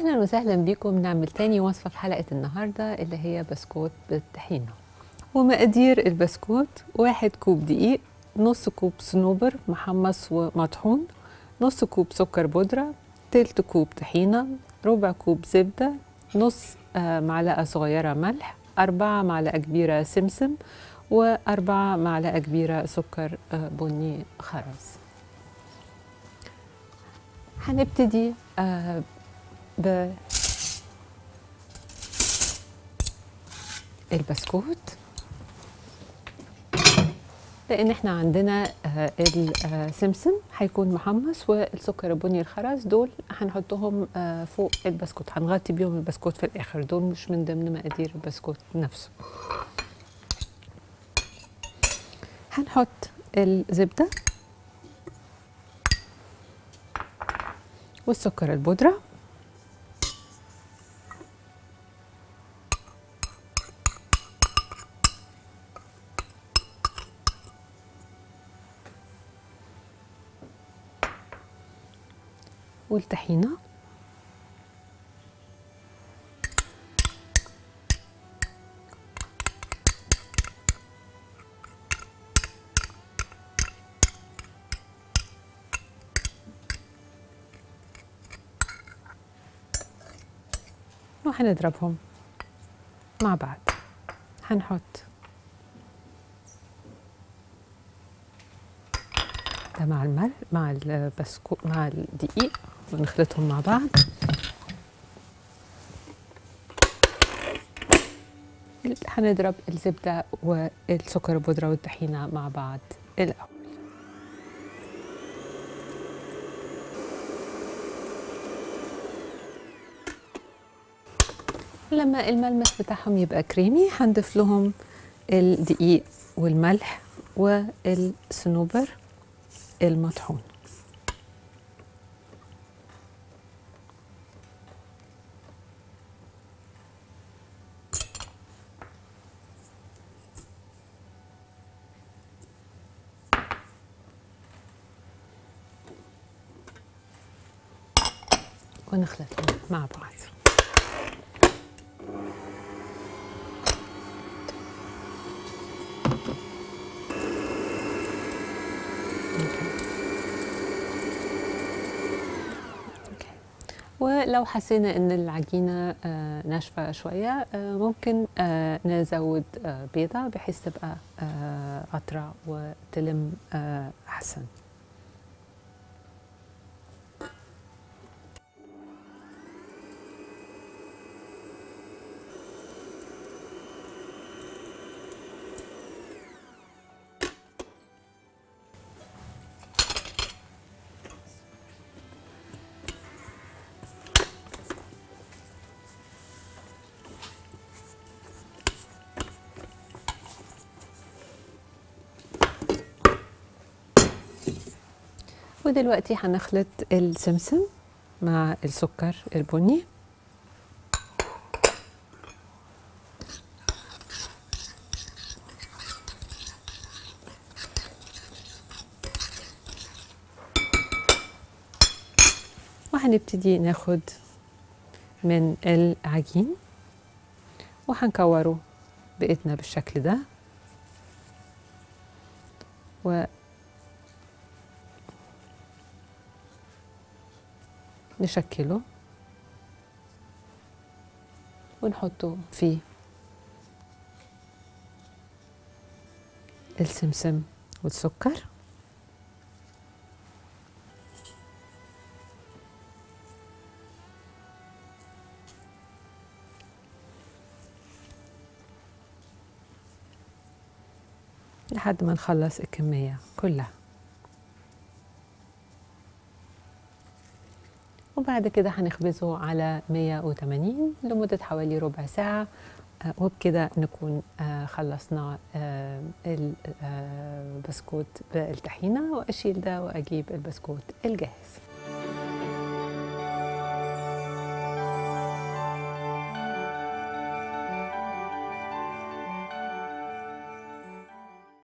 اهلا وسهلا بيكم نعمل تاني وصفه في حلقه النهارده اللي هي بسكوت بالطحينه ومقادير البسكوت واحد كوب دقيق نص كوب صنوبر محمص ومطحون نص كوب سكر بودرة تلت كوب طحينة ربع كوب زبدة نص آه، معلقة صغيرة ملح أربعة معلقة كبيرة سمسم وأربعة معلقة كبيرة سكر آه، بني خرز هنبتدي آه، ب البسكوت لان احنا عندنا آه، السمسم هيكون محمص والسكر البني الخرز دول هنحطهم آه، فوق البسكوت هنغطي بيهم البسكوت في الاخر دول مش من ضمن مقادير البسكوت نفسه هنحط الزبده والسكر البودره والطحينة وهنضربهم مع بعض هنحط ده مع المل مع البسكوت مع الدقيق ونخلطهم مع بعض هنضرب الزبدة والسكر البودرة والطحينة مع بعض الأول لما الملمس بتاعهم يبقى كريمي هنضيف لهم الدقيق والملح والصنوبر المطحون ونخلطهم مع بعض أوكي. ولو حسينا ان العجينه آه، ناشفه شويه آه، ممكن آه، نزود آه، بيضه بحيث تبقى آه، اطرى وتلم آه، احسن ودلوقتي هنخلط السمسم مع السكر البني وهنبتدي ناخد من العجين وهنكوره بإيدنا بالشكل ده و نشكله ونحطه في السمسم والسكر لحد ما نخلص الكمية كلها وبعد كده هنخبزه على 180 لمدة حوالي ربع ساعة آه، وبكده نكون آه، خلصنا آه، البسكوت بالطحينة وأشيل ده وأجيب البسكوت الجاهز